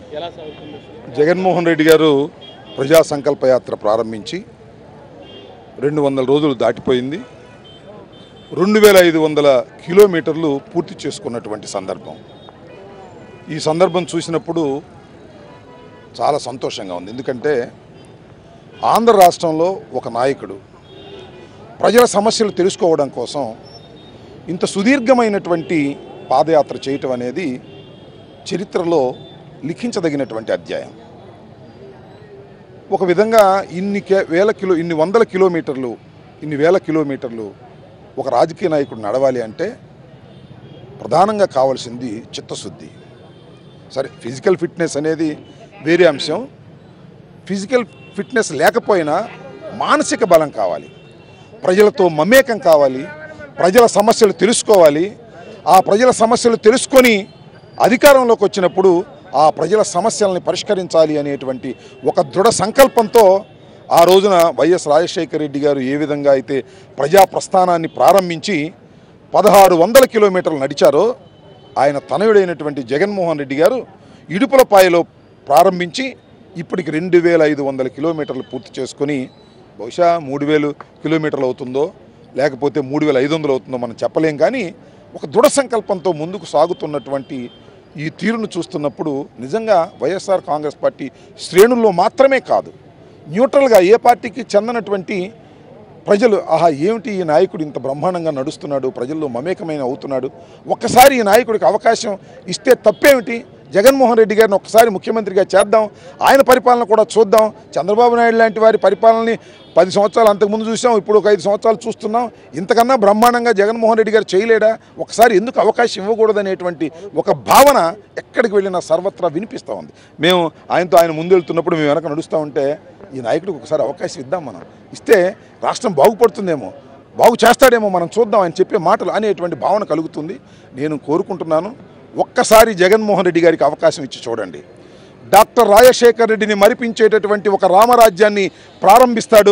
ఎలా సాగుతుంది అసలు? జగన్మోహన్ రెడ్డి గారు ప్రజా సంకల్ప యాత్ర ప్రారంభించి రెండు వందల రోజులు దాటిపోయింది రెండు వేల ఐదు వందల కిలోమీటర్లు పూర్తి చేసుకున్నటువంటి సందర్భం ఈ సందర్భం చూసినప్పుడు చాలా సంతోషంగా ఉంది ఎందుకంటే ఆంధ్ర రాష్ట్రంలో ఒక నాయకుడు ప్రజల సమస్యలు తెలుసుకోవడం కోసం ఇంత సుదీర్ఘమైనటువంటి పాదయాత్ర చేయటం అనేది చరిత్రలో లిఖించదగినటువంటి అధ్యాయం ఒక విధంగా ఇన్ని కే వేల కిలో ఇన్ని వందల కిలోమీటర్లు ఇన్ని వేల కిలోమీటర్లు ఒక రాజకీయ నాయకుడు నడవాలి అంటే ప్రధానంగా కావాల్సింది చిత్తశుద్ధి సరే ఫిజికల్ ఫిట్నెస్ అనేది వేరే అంశం ఫిజికల్ ఫిట్నెస్ లేకపోయినా మానసిక బలం కావాలి ప్రజలతో మమేకం కావాలి ప్రజల సమస్యలు తెలుసుకోవాలి ఆ ప్రజల సమస్యలు తెలుసుకొని అధికారంలోకి వచ్చినప్పుడు ఆ ప్రజల సమస్యల్ని పరిష్కరించాలి అనేటువంటి ఒక దృఢ సంకల్పంతో ఆ రోజున వైఎస్ రాజశేఖర రెడ్డి గారు ఏ విధంగా అయితే ప్రజా ప్రస్థానాన్ని ప్రారంభించి పదహారు వందల కిలోమీటర్లు నడిచారో ఆయన తనయుడైనటువంటి జగన్మోహన్ రెడ్డి గారు ఇడుపులపాయలో ప్రారంభించి ఇప్పటికి రెండు వేల ఐదు వందల కిలోమీటర్లు పూర్తి చేసుకొని బహుశా మూడు వేలు కిలోమీటర్లు అవుతుందో లేకపోతే మూడు వేల ఐదు వందలు అవుతుందో మనం చెప్పలేం కానీ ఒక దృఢ సంకల్పంతో ముందుకు సాగుతున్నటువంటి ఈ తీరును చూస్తున్నప్పుడు నిజంగా వైఎస్ఆర్ కాంగ్రెస్ పార్టీ శ్రేణుల్లో మాత్రమే కాదు న్యూట్రల్గా ఏ పార్టీకి చెందనటువంటి ప్రజలు ఆహా ఏమిటి ఈ నాయకుడు ఇంత బ్రహ్మాండంగా నడుస్తున్నాడు ప్రజల్లో మమేకమైన అవుతున్నాడు ఒక్కసారి ఈ నాయకుడికి అవకాశం ఇస్తే తప్పేమిటి జగన్మోహన్ రెడ్డి గారిని ఒక్కసారి ముఖ్యమంత్రిగా చేద్దాం ఆయన పరిపాలన కూడా చూద్దాం చంద్రబాబు నాయుడు లాంటి వారి పరిపాలనని పది సంవత్సరాలు అంతకుముందు చూసాం ఇప్పుడు ఒక ఐదు సంవత్సరాలు చూస్తున్నాం ఇంతకన్నా బ్రహ్మాండంగా జగన్మోహన్ రెడ్డి గారు చేయలేడా ఒకసారి ఎందుకు అవకాశం ఇవ్వకూడదనేటువంటి ఒక భావన ఎక్కడికి వెళ్ళినా సర్వత్రా వినిపిస్తూ ఉంది మేము ఆయనతో ఆయన ముందు వెళ్తున్నప్పుడు మేము వెనక నడుస్తూ ఉంటే ఈ నాయకుడికి ఒకసారి అవకాశం ఇద్దాం మనం ఇస్తే రాష్ట్రం బాగుపడుతుందేమో బాగు చేస్తాడేమో మనం చూద్దాం అని చెప్పే మాటలు అనేటువంటి భావన కలుగుతుంది నేను కోరుకుంటున్నాను ఒక్కసారి జగన్మోహన్ రెడ్డి గారికి అవకాశం ఇచ్చి చూడండి డాక్టర్ రాజశేఖర్ రెడ్డిని మరిపించేటటువంటి ఒక రామరాజ్యాన్ని ప్రారంభిస్తాడు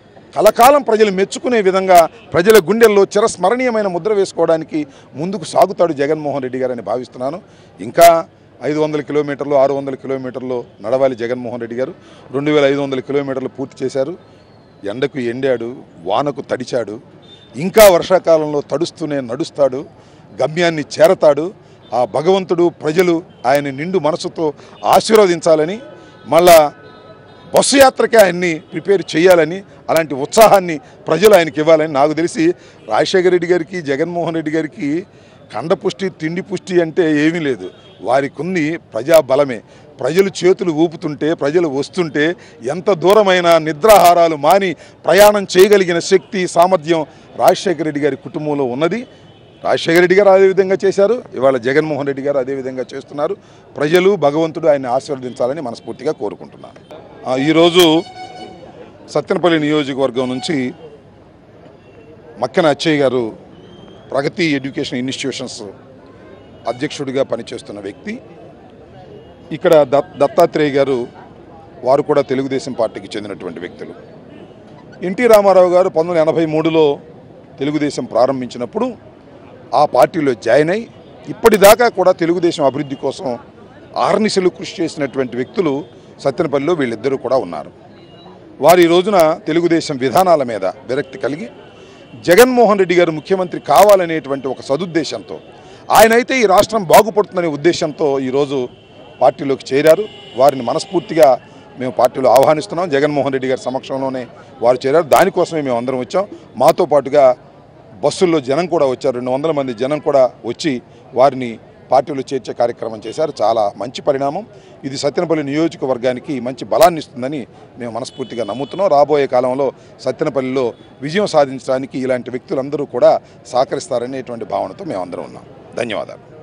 కలకాలం ప్రజలు మెచ్చుకునే విధంగా ప్రజల గుండెల్లో చిరస్మరణీయమైన ముద్ర వేసుకోవడానికి ముందుకు సాగుతాడు జగన్మోహన్ రెడ్డి గారని భావిస్తున్నాను ఇంకా ఐదు వందల కిలోమీటర్లు ఆరు వందల కిలోమీటర్లు నడవాలి జగన్మోహన్ రెడ్డి గారు రెండు వేల ఐదు వందల కిలోమీటర్లు పూర్తి చేశారు ఎండకు ఎండాడు వానకు తడిచాడు ఇంకా వర్షాకాలంలో తడుస్తూనే నడుస్తాడు గమ్యాన్ని చేరతాడు ఆ భగవంతుడు ప్రజలు ఆయన నిండు మనసుతో ఆశీర్వదించాలని మళ్ళా బస్సు యాత్రకి ఆయన్ని ప్రిపేర్ చేయాలని అలాంటి ఉత్సాహాన్ని ప్రజలు ఆయనకి ఇవ్వాలని నాకు తెలిసి రాజశేఖర రెడ్డి గారికి జగన్మోహన్ రెడ్డి గారికి కండపుష్టి తిండి పుష్టి అంటే ఏమీ లేదు వారికి ఉంది ప్రజా బలమే ప్రజలు చేతులు ఊపుతుంటే ప్రజలు వస్తుంటే ఎంత దూరమైన నిద్రాహారాలు మాని ప్రయాణం చేయగలిగిన శక్తి సామర్థ్యం రాజశేఖర రెడ్డి గారి కుటుంబంలో ఉన్నది రాజశేఖర రెడ్డి గారు అదే విధంగా చేశారు ఇవాళ జగన్మోహన్ రెడ్డి గారు అదే విధంగా చేస్తున్నారు ప్రజలు భగవంతుడు ఆయన్ని ఆశీర్వదించాలని మనస్ఫూర్తిగా కోరుకుంటున్నాను ఆ, ఈరోజు సత్తెనపల్లి నియోజకవర్గం నుంచి మక్కన అచ్చయ్య గారు ప్రగతి ఎడ్యుకేషన్ ఇన్స్టిట్యూషన్స్ అధ్యక్షుడిగా పనిచేస్తున్న వ్యక్తి ఇక్కడ దత్ దత్తాత్రేయ గారు వారు కూడా తెలుగుదేశం పార్టీకి చెందినటువంటి వ్యక్తులు ఎన్టీ రామారావు గారు పంతొమ్మిది ఎనభై మూడులో తెలుగుదేశం ప్రారంభించినప్పుడు ఆ పార్టీలో జాయిన్ అయి ఇప్పటిదాకా కూడా తెలుగుదేశం అభివృద్ధి కోసం ఆర్నిశలు కృషి చేసినటువంటి వ్యక్తులు సత్తెనపల్లిలో వీళ్ళిద్దరూ కూడా ఉన్నారు వారు ఈ రోజున తెలుగుదేశం విధానాల మీద విరక్తి కలిగి జగన్మోహన్ రెడ్డి గారు ముఖ్యమంత్రి కావాలనేటువంటి ఒక సదుద్దేశంతో ఆయనైతే ఈ రాష్ట్రం బాగుపడుతుందనే ఉద్దేశంతో ఈరోజు పార్టీలోకి చేరారు వారిని మనస్ఫూర్తిగా మేము పార్టీలో ఆహ్వానిస్తున్నాం జగన్మోహన్ రెడ్డి గారి సమక్షంలోనే వారు చేరారు దానికోసమే మేము అందరం వచ్చాం మాతో పాటుగా బస్సుల్లో జనం కూడా వచ్చారు రెండు వందల మంది జనం కూడా వచ్చి వారిని పార్టీలో చేర్చే కార్యక్రమం చేశారు చాలా మంచి పరిణామం ఇది సత్యనపల్లి నియోజకవర్గానికి మంచి బలాన్ని ఇస్తుందని మేము మనస్ఫూర్తిగా నమ్ముతున్నాం రాబోయే కాలంలో సత్యనపల్లిలో విజయం సాధించడానికి ఇలాంటి వ్యక్తులందరూ కూడా సహకరిస్తారనేటువంటి భావనతో మేమందరం ఉన్నాం ధన్యవాదాలు